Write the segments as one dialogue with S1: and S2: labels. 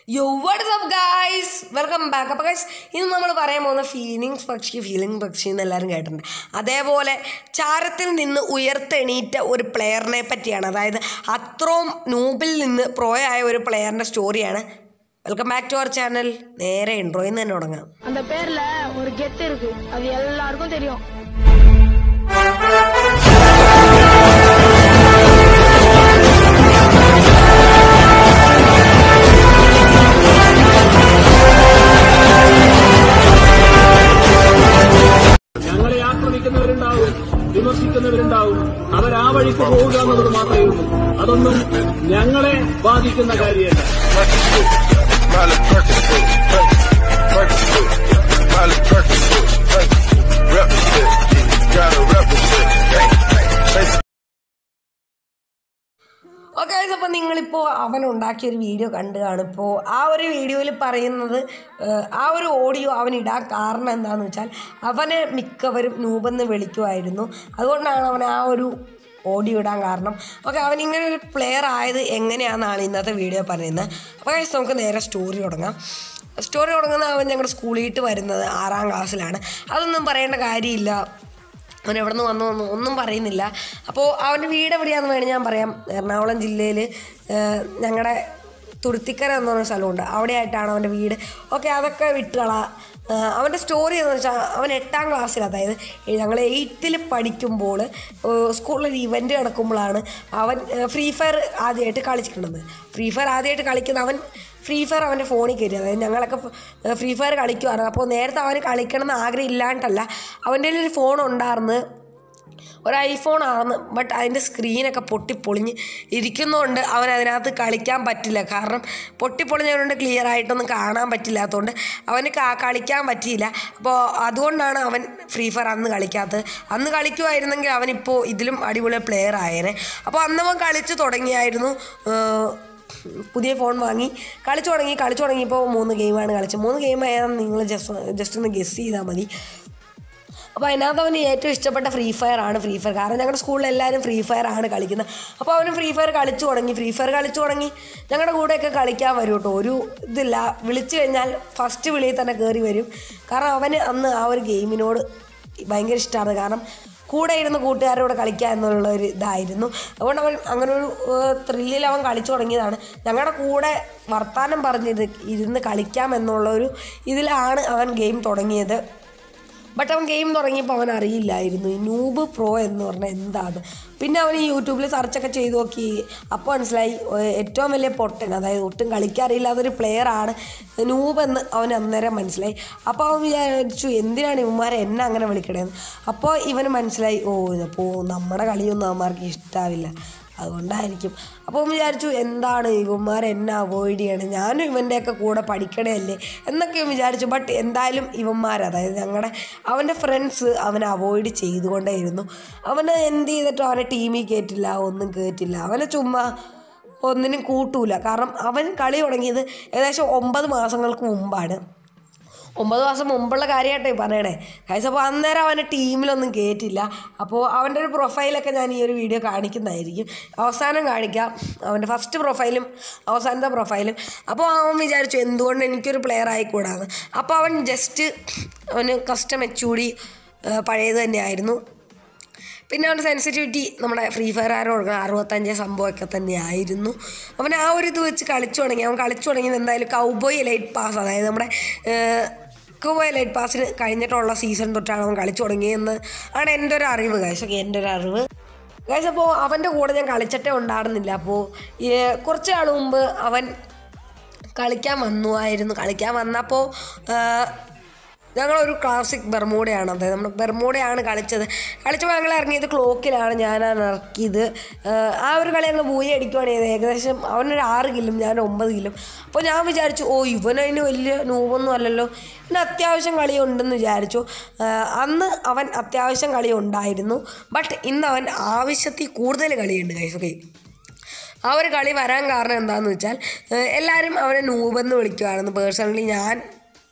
S1: യോ what's up guys welcome back അപ്പോൾ guys ഇന്ന് നമ്മൾ പറയാൻ പോകുന്ന ഫീലിങ്സ് പക്ഷി ഫീലിംഗ് പക്ഷി എന്ന് എല്ലാവരും കേട്ടിട്ടുണ്ട് അതേപോലെ ചാരത്തിൽ നിന്ന് ഉയർത്തെണീറ്റ ഒരു പ്ലെയറിനെ പറ്റിയാണ് അതായത് അത്രയും നൂബിൽ നിന്ന് പ്രോയായ ഒരു പ്ലെയറിൻ്റെ സ്റ്റോറിയാണ് welcome back to our channel നേരെ ഇൻട്രോയിൽ നിന്ന് തന്നെ തുടങ്ങാം
S2: அந்த பேர்ல ஒரு கெத்து இருக்கு அது எல்லாருக்கும் தெரியும்
S3: ഞങ്ങളെ ആക്രമിക്കുന്നവരുണ്ടാവും വിമർശിക്കുന്നവരുണ്ടാവും അവർ ആ വഴിക്ക് പോവുക എന്നുള്ളത് മാത്രമേ ഉള്ളൂ അതൊന്നും ഞങ്ങളെ ബാധിക്കുന്ന കാര്യമല്ല
S4: Miley Percocet, hey, Percocet, Miley Percocet, hey, represent, gotta represent, hey, hey.
S1: Okay അപ്പോൾ നിങ്ങളിപ്പോൾ അവൻ ഉണ്ടാക്കിയ ഒരു വീഡിയോ കണ്ടു കാണിപ്പോൾ ആ ഒരു വീഡിയോയിൽ പറയുന്നത് ഏഹ്, ആ ഒരു ഓഡിയോ അവൻ ഇടാൻ കാരണം എന്താണെന്ന് വെച്ചാൽ അവനെ മിക്കവരും നൂപെന്ന് വിളിക്കുമായിരുന്നു അതുകൊണ്ടാണ് അവൻ ആ ഒരു ഓഡിയോ ഇടാൻ കാരണം ഓക്കെ അവൻ ഇങ്ങനെ ഒരു പ്ലെയർ ആയത് എങ്ങനെയാണെന്നാണ് ഇന്നത്തെ വീഡിയോ പറയുന്നത് അപ്പോൾ guys, നമുക്ക് നേരെ സ്റ്റോറി തുടങ്ങാം സ്റ്റോറി തുടങ്ങുന്ന അവൻ ഞങ്ങളുടെ സ്കൂളിൽ വിട്ട് വരുന്നത് ആറാം ക്ലാസ്സിലാണ് അതൊന്നും പറയേണ്ട കാര്യമില്ല അവൻ എവിടെ നിന്ന് വന്നു വന്നു ഒന്നും പറയുന്നില്ല അപ്പോൾ അവൻ്റെ വീട് എവിടെയാണെന്ന് വേണമെങ്കിൽ ഞാൻ പറയാം എറണാകുളം ജില്ലയിൽ ഞങ്ങളുടെ തുരുത്തിക്കര എന്ന് പറഞ്ഞ സ്ഥലമുണ്ട് അവിടെയായിട്ടാണ് അവൻ്റെ വീട് ഓക്കെ അതൊക്കെ വിട്ടുകള അവൻ്റെ സ്റ്റോറി എന്ന് വെച്ചാൽ അവൻ എട്ടാം ക്ലാസ്സിൽ അതായത് ഞങ്ങൾ എയ്ത്തിൽ പഠിക്കുമ്പോൾ സ്കൂളിലൊരു ഇവൻ്റ് നടക്കുമ്പോഴാണ് അവൻ ഫ്രീ ഫയർ ആദ്യമായിട്ട് കളിച്ചിട്ടുള്ളത് ഫ്രീ ഫയർ ആദ്യമായിട്ട് കളിക്കുന്ന അവൻ ഫ്രീ ഫയർ അവൻ്റെ ഫോണിൽ കയറി അതായത് ഞങ്ങളൊക്കെ ഫ്രീ ഫയർ കളിക്കുമായിരുന്നു അപ്പോൾ നേരത്തെ അവന് കളിക്കണം എന്ന് ആഗ്രഹം ഇല്ലാണ്ടല്ല അവൻ്റെ കയ്യിൽ ഒരു ഫോൺ ഉണ്ടായിരുന്നു ഒരു ഐഫോൺ ആണ് ബട്ട് അതിൻ്റെ സ്ക്രീനൊക്കെ പൊട്ടിപ്പൊളിഞ്ഞ് ഇരിക്കുന്നതുകൊണ്ട് അവൻ അതിനകത്ത് കളിക്കാൻ പറ്റില്ല കാരണം പൊട്ടിപ്പൊളിഞ്ഞതുകൊണ്ട് ക്ലിയർ ആയിട്ടൊന്നും കാണാൻ പറ്റില്ലാത്തതുകൊണ്ട് അവന് ക- കളിക്കാൻ പറ്റിയില്ല അപ്പോൾ അതുകൊണ്ടാണ് അവൻ ഫ്രീ ഫയർ അന്ന് കളിക്കാത്തത് അന്ന് കളിക്കുമായിരുന്നെങ്കിൽ അവനിപ്പോൾ ഇതിലും അടിപൊളി പ്ലെയർ ആയേനെ അപ്പോൾ അന്ന് അവൻ കളിച്ച് തുടങ്ങിയായിരുന്നു ഏഹ്, പുതിയ ഫോൺ വാങ്ങി കളിച്ചു തുടങ്ങി കളിച്ചു തുടങ്ങിയപ്പോൾ മൂന്ന് ഗെയിമാണ് കളിച്ചത് മൂന്ന് ഗെയിം ഏതാണെന്ന് നിങ്ങൾ ജസ്റ്റ് ജസ്റ്റ് ഒന്ന് ഗസ് ചെയ്താൽ മതി അപ്പോൾ അതിനകത്ത് അവന് ഏറ്റവും ഇഷ്ടപ്പെട്ട ഫ്രീ ഫയർ ആണ് ഫ്രീ ഫയർ കാരണം ഞങ്ങളുടെ സ്കൂളിൽ എല്ലാവരും ഫ്രീ ഫയർ ആണ് കളിക്കുന്നത് അപ്പോൾ അവന് ഫ്രീ ഫയർ കളിച്ചു തുടങ്ങി ഫ്രീ ഫയർ കളിച്ചു തുടങ്ങി ഞങ്ങളുടെ കൂടെയൊക്കെ കളിക്കാൻ വരും കേട്ടോ ഒരു ഇതില്ല വിളിച്ചു കഴിഞ്ഞാൽ ഫസ്റ്റ് വിളിയിൽ തന്നെ കയറി വരും കാരണം അവന് അന്ന് ആ ഒരു ഗെയിമിനോട് ഭയങ്കര ഇഷ്ടമാണ് കാരണം കൂടെ ഇരുന്ന് കൂട്ടുകാരോട് കളിക്കുക എന്നുള്ള ഒരു ഇതായിരുന്നു അതുകൊണ്ട് അവൻ അങ്ങനെ ഒരു ത്രില്ലിൽ അവൻ കളിച്ചു തുടങ്ങിയതാണ് ഞങ്ങളുടെ കൂടെ വർത്തമാനം പറഞ്ഞത് ഇരുന്ന് കളിക്കാം എന്നുള്ള ഒരു ഇതിലാണ് അവൻ ഗെയിം തുടങ്ങിയത് ബട്ട് അവൻ ഗെയിം തുടങ്ങിയപ്പോൾ അവൻ അറിയില്ലായിരുന്നു ഈ നൂബ് പ്രോ എന്ന് പറഞ്ഞാൽ എന്താണ് പിന്നെ അവൻ ഈ യൂട്യൂബിൽ സെർച്ചൊക്കെ ചെയ്ത് നോക്കി അപ്പോൾ മനസ്സിലായി ഏഹ് ഏറ്റവും വലിയ പൊട്ടൻ അതായത് ഒട്ടും കളിക്കാറില്ലാത്തൊരു പ്ലെയറാണ് നൂബ് എന്ന് അവൻ അന്നേരം മനസ്സിലായി അപ്പോൾ അവൻ വിചാരിച്ചു എന്തിനാണ് ഇവന്മാരെ എന്നെ അങ്ങനെ വിളിക്കണേന്ന് അപ്പോൾ ഇവന് മനസ്സിലായി ഓ അപ്പോൾ നമ്മുടെ കളിയൊന്നും അവന്മാർക്ക് ഇഷ്ടാവില്ല അതുകൊണ്ടായിരിക്കും അപ്പോൾ അവൻ വിചാരിച്ചു എന്താണ് ഇവന്മാർ എന്നെ അവോയ്ഡ് ചെയ്യണം ഞാനും ഇവൻ്റെയൊക്കെ കൂടെ പഠിക്കണമല്ലേ എന്നൊക്കെ അവൻ വിചാരിച്ചു ബട്ട് എന്തായാലും ഇവന്മാർ അതായത് ഞങ്ങളുടെ അവൻ്റെ ഫ്രണ്ട്സ് അവനെ അവോയ്ഡ് ചെയ്തുകൊണ്ടേയിരുന്നു അവന് എന്ത് ചെയ്തിട്ടും അവനെ ടീമിൽ കയറ്റില്ല ഒന്നും കയറ്റില്ല അവനെ ചുമ്മാ ഒന്നിനും കൂട്ടൂല കാരണം അവൻ കളി തുടങ്ങിയത് ഏകദേശം ഒമ്പത് മാസങ്ങൾക്ക് മുമ്പാണ് ഒമ്പത് മാസം മുമ്പുള്ള കാര്യമായിട്ടേ പറയണേ കാഴ്ച അപ്പോൾ അന്നേരം അവനെ ടീമിലൊന്നും കയറ്റില്ല അപ്പോൾ അവൻ്റെ ഒരു പ്രൊഫൈലൊക്കെ ഞാൻ ഈ ഒരു വീഡിയോ കാണിക്കുന്നതായിരിക്കും അവസാനം കാണിക്കാം അവൻ്റെ ഫസ്റ്റ് പ്രൊഫൈലും അവസാനത്തെ പ്രൊഫൈലും അപ്പോൾ അവൻ വിചാരിച്ചു എന്തുകൊണ്ട് എനിക്കൊരു പ്ലെയർ ആയിക്കൂടാന്ന് അപ്പോൾ അവൻ ജസ്റ്റ് അവന് കസ്റ്റം എച്ചൂടി പഴയത് തന്നെയായിരുന്നു പിന്നെ അവൻ്റെ സെൻസിറ്റിവിറ്റി നമ്മുടെ ഫ്രീ ഫയർ ആരോ കൊടുക്കണം അറുപത്തഞ്ച് സംഭവമൊക്കെ തന്നെയായിരുന്നു അവൻ ആ ഒരു ഇത് വെച്ച് കളിച്ചു തുടങ്ങി അവൻ കളിച്ചു തുടങ്ങിയത് എന്തായാലും കൗബോയ് ലൈറ്റ് പാസ് അതായത് നമ്മുടെ കൗബോയ് ലൈറ്റ് പാസിന് കഴിഞ്ഞിട്ടുള്ള സീസൺ തൊട്ടാണ് അവൻ കളിച്ചു തുടങ്ങിയെന്ന് ആണ് എൻ്റെ ഒരു അറിവ് കാശ് ഓക്കെ എൻ്റെ ഒരു അറിവ് കാശ് അപ്പോൾ അവൻ്റെ കൂടെ ഞാൻ കളിച്ചിട്ടേ ഉണ്ടായിരുന്നില്ല അപ്പോൾ കുറച്ച് നാൾ മുമ്പ് അവൻ കളിക്കാൻ വന്നുമായിരുന്നു കളിക്കാൻ വന്നപ്പോൾ ഞങ്ങളൊരു ക്ലാസിക് ബെർമൂഡയാണ് അതായത് നമ്മൾ ബെർമൂഡയാണ് കളിച്ചത് കളിച്ചപ്പോൾ ഞങ്ങൾ ഇറങ്ങിയത് ക്ലോക്കിലാണ് ഞാനാണ് ഇറക്കിയത് ആഹ് ആ ഒരു കളി ഞങ്ങൾ ബൂയി അടിക്കുവാണ് ചെയ്തത് ഏകദേശം അവനൊരു ആറ് കില്ലും ഞാൻ ഒമ്പത് കില്ലും അപ്പോൾ ഞാൻ വിചാരിച്ചു ഓ ഇവനതിന് വലിയ നൂവൊന്നും അല്ലല്ലോ പിന്നെ അത്യാവശ്യം കളി ഉണ്ടെന്ന് വിചാരിച്ചു ആഹ് അന്ന് അവൻ അത്യാവശ്യം കളി ഉണ്ടായിരുന്നു ബട്ട് ഇന്ന് അവൻ ആവശ്യത്തിൽ കൂടുതൽ കളിയുണ്ട് കൈസ് ഓക്കെ ആ ഒരു കളി വരാൻ കാരണം എന്താണെന്ന് വെച്ചാൽ ഏഹ് എല്ലാവരും അവനെ നൂബെന്ന് വിളിക്കുമായിരുന്നു പേഴ്സണലി ഞാൻ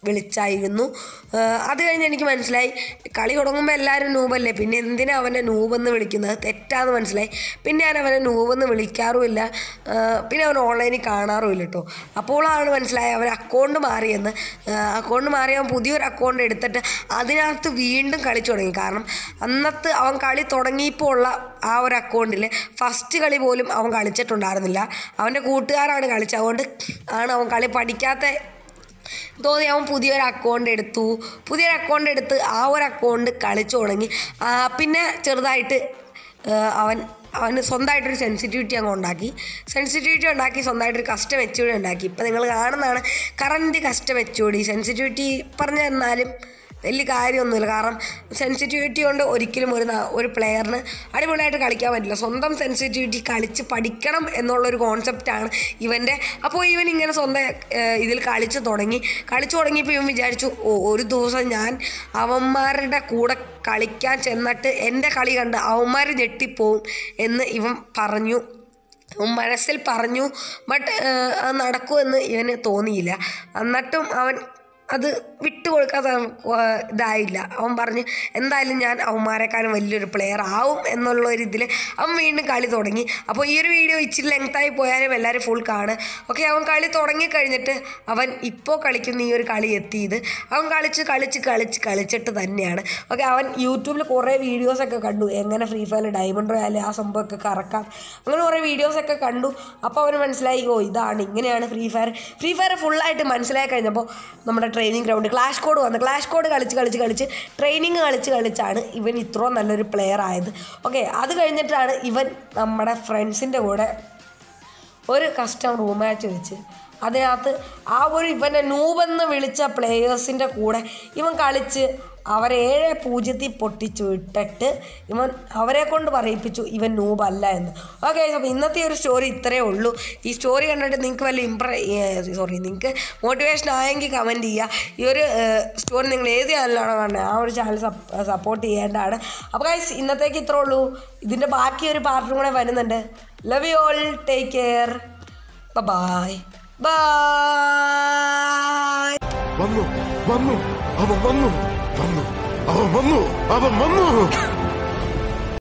S1: വിളിച്ചായിരുന്നു ആ, അത് കഴിഞ്ഞ് എനിക്ക് മനസ്സിലായി കളി തുടങ്ങുമ്പോൾ എല്ലാവരും നൂബല്ലേ പിന്നെ എന്തിനാ അവനെ നൂബെന്ന് വിളിക്കുന്നത് തെറ്റാന്ന് മനസ്സിലായി പിന്നെ ഞാൻ അവനെ നൂബെന്ന് വിളിക്കാറുമില്ല ആ, പിന്നെ അവൻ ഓൺലൈനിൽ കാണാറുമില്ല കേട്ടോ അപ്പോഴാണ് മനസ്സിലായത് അവൻ അക്കൗണ്ട് മാറിയെന്ന് അക്കൗണ്ട് മാറി അവൻ പുതിയൊരു അക്കൗണ്ട് എടുത്തിട്ട് അതിനകത്ത് വീണ്ടും കളിച്ചു തുടങ്ങി കാരണം അന്നത്ത് അവൻ കളി തുടങ്ങിയപ്പോൾ ഉള്ള ആ ഒരു അക്കൗണ്ടിൽ ഫസ്റ്റ് കളി പോലും അവൻ കളിച്ചിട്ടുണ്ടായിരുന്നില്ല അവൻ്റെ കൂട്ടുകാരാണ് കളിച്ചത് അതുകൊണ്ട് ആണ് അവൻ കളി പഠിക്കാത്ത തോന്നി അവൻ പുതിയൊരു അക്കൗണ്ട് എടുത്തു പുതിയൊരു അക്കൗണ്ട് എടുത്ത് ആ ഒരു അക്കൗണ്ട് കളിച്ചു തുടങ്ങി ആ, പിന്നെ ചെറുതായിട്ട് ആ, അവൻ അവന് സ്വന്തമായിട്ടൊരു സെൻസിറ്റിവിറ്റി അങ്ങ് ഉണ്ടാക്കി സെൻസിറ്റിവിറ്റി ഉണ്ടാക്കി സ്വന്തമായിട്ടൊരു കസ്റ്റം എച്ചുകൂടി ഉണ്ടാക്കി ഇപ്പം നിങ്ങൾ കാണുന്നതാണ് കറൻറ്റ് കസ്റ്റം എച്ചുകൂടി സെൻസിറ്റിവിറ്റി പറഞ്ഞു തന്നാലും വലിയ കാര്യമൊന്നുമില്ല കാരണം സെൻസിറ്റിവിറ്റി കൊണ്ട് ഒരിക്കലും ഒരു ന- ഒരു പ്ലെയറിന് അടിപൊളിയായിട്ട് കളിക്കാൻ പറ്റില്ല സ്വന്തം സെൻസിറ്റിവിറ്റി കളിച്ച് പഠിക്കണം എന്നുള്ളൊരു കോൺസെപ്റ്റാണ് ഇവൻ്റെ അപ്പോൾ ഇവൻ ഇങ്ങനെ സ്വന്തം ഏഹ്, ഇതിൽ കളിച്ച് തുടങ്ങി കളിച്ചു തുടങ്ങിയപ്പോൾ ഇവൻ വിചാരിച്ചു ഓ ഒരു ദിവസം ഞാൻ അവന്മാരുടെ കൂടെ കളിക്കാൻ ചെന്നിട്ട് എൻ്റെ കളി കണ്ട് അവന്മാർ ഞെട്ടിപ്പോവും എന്ന് ഇവൻ പറഞ്ഞു അവൻ മനസ്സിൽ പറഞ്ഞു ബട്ട് അത് നടക്കുമെന്ന് ഇവന് തോന്നിയില്ല എന്നിട്ടും അവൻ അത് വിട്ടുകൊടുക്കാതെ ഇതായില്ല അവൻ പറഞ്ഞ് എന്തായാലും ഞാൻ അവന്മാരെക്കാളും വലിയൊരു പ്ലെയർ ആവും എന്നുള്ള ഒരു ഇതിൽ അവൻ വീണ്ടും കളി തുടങ്ങി അപ്പോൾ ഈ ഒരു വീഡിയോ ഇച്ചിരി ലെങ്തായി പോയാലും എല്ലാവരും ഫുൾ കാണുക ഓക്കെ അവൻ കളി തുടങ്ങി കഴിഞ്ഞിട്ട് അവൻ ഇപ്പോൾ കളിക്കുന്ന ഈ ഒരു കളി എത്തിയത് അവൻ കളിച്ച് കളിച്ച് കളിച്ച് കളിച്ചിട്ട് തന്നെയാണ് ഓക്കെ അവൻ യൂട്യൂബിൽ കുറേ വീഡിയോസൊക്കെ കണ്ടു എങ്ങനെ ഫ്രീ ഫയർ ഡയമണ്ട് റോയാൽ ആ സംഭവമൊക്കെ കറക്കാം അങ്ങനെ കുറേ വീഡിയോസൊക്കെ കണ്ടു അപ്പോൾ അവന് മനസ്സിലായി ഓ ഇതാണ് ഇങ്ങനെയാണ് ഫ്രീ ഫയർ ഫ്രീ ഫയർ ഫുള്ളായിട്ട് മനസ്സിലായി കഴിഞ്ഞപ്പോൾ നമ്മുടെ ട്രെയിനിങ് ഗ്രൗണ്ട് ക്ലാഷ് കോഡ് വന്നു ക്ലാഷ് കോഡ് കളിച്ച് കളിച്ച് കളിച്ച് ട്രെയിനിങ് കളിച്ച് കളിച്ചാണ് ഇവൻ ഇത്രയും നല്ലൊരു പ്ലെയർ ആയത് ഓക്കെ അത് കഴിഞ്ഞിട്ടാണ് ഇവൻ നമ്മുടെ ഫ്രണ്ട്സിൻ്റെ കൂടെ ഒരു കസ്റ്റം റൂം മാച്ച് വെച്ച് അതിനകത്ത് ആ ഒരു ഇവനെ നൂബെന്ന് വിളിച്ച പ്ലേയേഴ്സിൻ്റെ കൂടെ ഇവൻ കളിച്ച് അവരെ ഏഴ് പൂജ്യത്തിൽ പൊട്ടിച്ചു വിട്ടിട്ട് ഇവൻ അവരെ കൊണ്ട് പറയിപ്പിച്ചു ഇവൻ നൂബല്ല എന്ന് ഓക്കെ അപ്പോൾ ഇന്നത്തെ ഒരു സ്റ്റോറി ഇത്രയേ ഉള്ളൂ ഈ സ്റ്റോറി കണ്ടിട്ട് നിങ്ങൾക്ക് വല്ല ഇമ്പ്ര സോറി നിങ്ങൾക്ക് മോട്ടിവേഷൻ ആയെങ്കിൽ കമൻറ്റ് ചെയ്യുക ഈ ഒരു സ്റ്റോറി നിങ്ങൾ ഏത് ചാനലാണോ കാണുന്നത് ആ ഒരു ചാനൽ സപ്പോർട്ട് ചെയ്യേണ്ടതാണ് അപ്പോൾ ഗൈസ് ഇന്നത്തേക്ക് ഇത്രേ ഉള്ളൂ ഇതിൻ്റെ ബാക്കി ഒരു പാർട്ടും കൂടെ വരുന്നുണ്ട് love you all take care bye bye
S4: വന്നു വന്നു അവൻ വന്നു വന്നു അവൻ വന്നു അവൻ വന്നു